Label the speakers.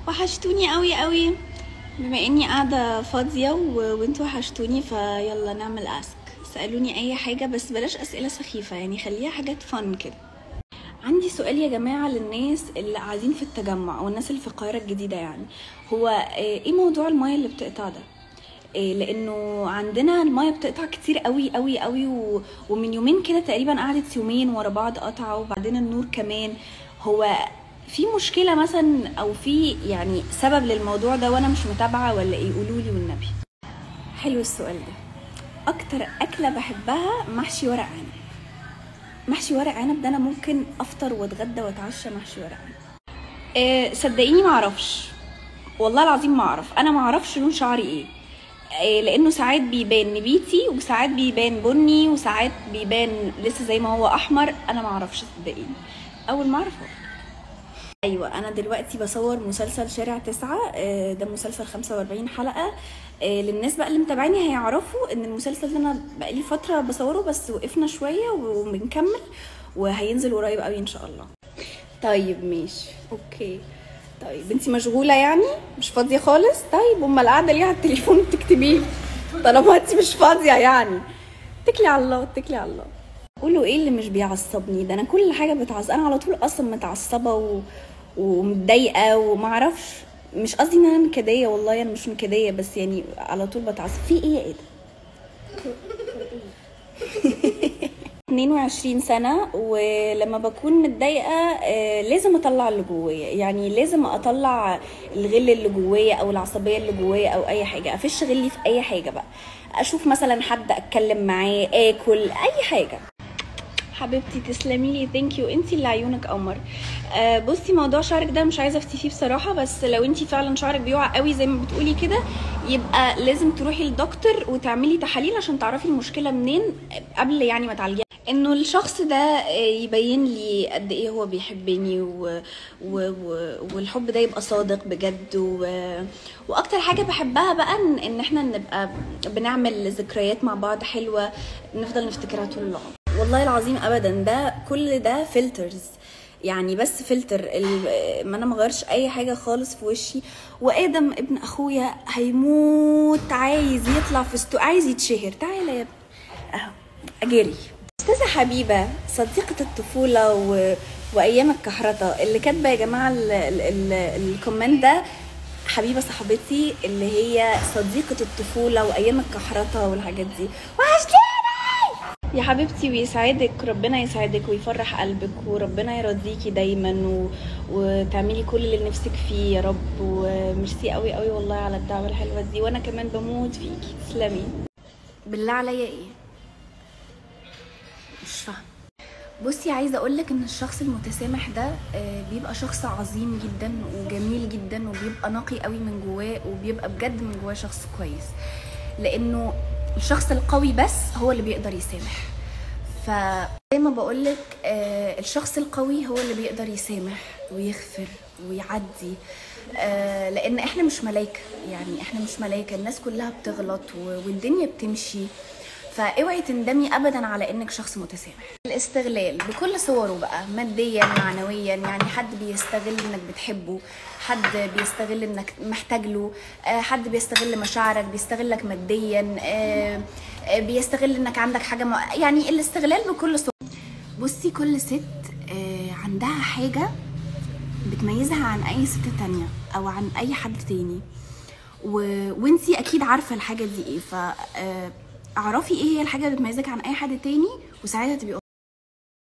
Speaker 1: وحشتوني قوي قوي بما اني قاعده فاضيه و... وانتوا وحشتوني فيلا نعمل اسك سالوني اي حاجه بس بلاش اسئله سخيفه يعني خليها حاجات فن كده عندي سؤال يا جماعه للناس اللي قاعدين في التجمع او الناس اللي في القاهره الجديده يعني هو آه، ايه موضوع المايه اللي بتقطع ده إيه لانه عندنا المايه بتقطع كتير قوي قوي قوي و... ومن يومين كده تقريبا قعدت يومين ورا بعض قطعه وبعدين النور كمان هو في مشكله مثلا او في يعني سبب للموضوع ده وانا مش متابعه ولا ايه قولوا لي والنبي حلو السؤال ده اكتر اكله بحبها محشي ورق عنب محشي ورق عنب ده انا ممكن افطر واتغدى واتعشى محشي ورق عنب إيه صدقيني ما اعرفش والله العظيم ما اعرف انا ما اعرفش لون شعري ايه إيه، لانه ساعات بيبان نبيتي وساعات بيبان بني وساعات بيبان لسه زي ما هو احمر انا ما اعرفش صدقيني اول ما اعرف أقول. ايوه انا دلوقتي بصور مسلسل شارع تسعة آه، ده مسلسل 45 حلقه آه، للناس بقى اللي متابعيني هيعرفوا ان المسلسل ده انا بقالي فتره بصوره بس وقفنا شويه وبنكمل وهينزل قريب قوي ان شاء الله طيب ماشي اوكي طيب انتي مشغوله يعني مش فاضيه خالص طيب امال قاعده ليه على التليفون بتكتبيه طالما انتي مش فاضيه يعني اتكلي على الله اتكلي على الله قولوا ايه اللي مش بيعصبني ده انا كل حاجه بتعصب انا على طول اصلا متعصبه و... ومتضايقه ومعرفش مش قصدي ان انا نكديه والله انا مش نكديه بس يعني على طول بتعصب في ايه يا ايه ده 22 سنة ولما بكون متضايقة آه، لازم اطلع اللي جوايا يعني لازم اطلع الغل اللي جوايا او العصبية اللي جوايا او اي حاجة افش غلي في اي حاجة بقى اشوف مثلا حد اتكلم معاه اكل اي حاجة حبيبتي تسلمي لي ثانك يو انتي اللي عيونك قمر آه بصي موضوع شعرك ده مش عايزه افتي فيه بصراحه بس لو انتي فعلا شعرك بيقع قوي زي ما بتقولي كده يبقى لازم تروحي للدكتور وتعملي تحاليل عشان تعرفي المشكله منين قبل يعني ما تعالجيها انه الشخص ده آه، يبين لي قد ايه هو بيحبني و... و... و... والحب ده يبقى صادق بجد و... واكتر حاجه بحبها بقى ان, إن احنا نبقى بنعمل ذكريات مع بعض حلوه نفضل نفتكرها طول العمر والله العظيم ابدا ده كل ده فلترز يعني بس فلتر ال- ما انا مغيرش اي حاجه خالص في وشي وادم ابن اخويا هيموت عايز يطلع في ستو عايز يتشهر تعالى يا ابني اهو اجري استاذه حبيبه صديقه الطفوله و... وايام الكحرطه اللي كاتبه يا جماعه ال... ال... ال... الكومنت ده حبيبه صاحبتي اللي هي صديقه الطفوله وايام الكحرطه والحاجات دي وحشتيني يا حبيبتي ويسعدك ربنا يسعدك ويفرح قلبك وربنا يرضيكي دايما و... وتعملي كل اللي نفسك فيه يا رب وميرسي قوي قوي والله على الدعوه الحلوه دي وانا كمان بموت فيكي تسلمي بالله عليا ايه مش فاهمه بصي عايزه اقول لك ان الشخص المتسامح ده آه، بيبقى شخص عظيم جدا وجميل جدا وبيبقى نقي قوي من جواه وبيبقى بجد من جواه شخص كويس لانه الشخص القوي بس هو اللي بيقدر يسامح فزي ما بقولك آه، الشخص القوي هو اللي بيقدر يسامح ويغفر ويعدي آه، لان احنا مش ملايكه يعني احنا مش ملايكه الناس كلها بتغلط و- والدنيا بتمشي فاوعي تندمي ابدا على انك شخص متسامح الاستغلال بكل صوره بقى ماديا معنويا يعني حد بيستغل انك بتحبه حد بيستغل انك محتاج له آه، حد بيستغل مشاعرك بيستغلك ماديا آه، آه، بيستغل انك عندك حاجه مع... يعني الاستغلال بكل صوره بصي كل ست آه، عندها حاجه بتميزها عن اي ست تانية او عن اي حد تاني و... وانتي اكيد عارفه الحاجه دي ايه ف آه، اعرفي ايه هي الحاجه اللي بتميزك عن اي حد تاني وساعتها تبقي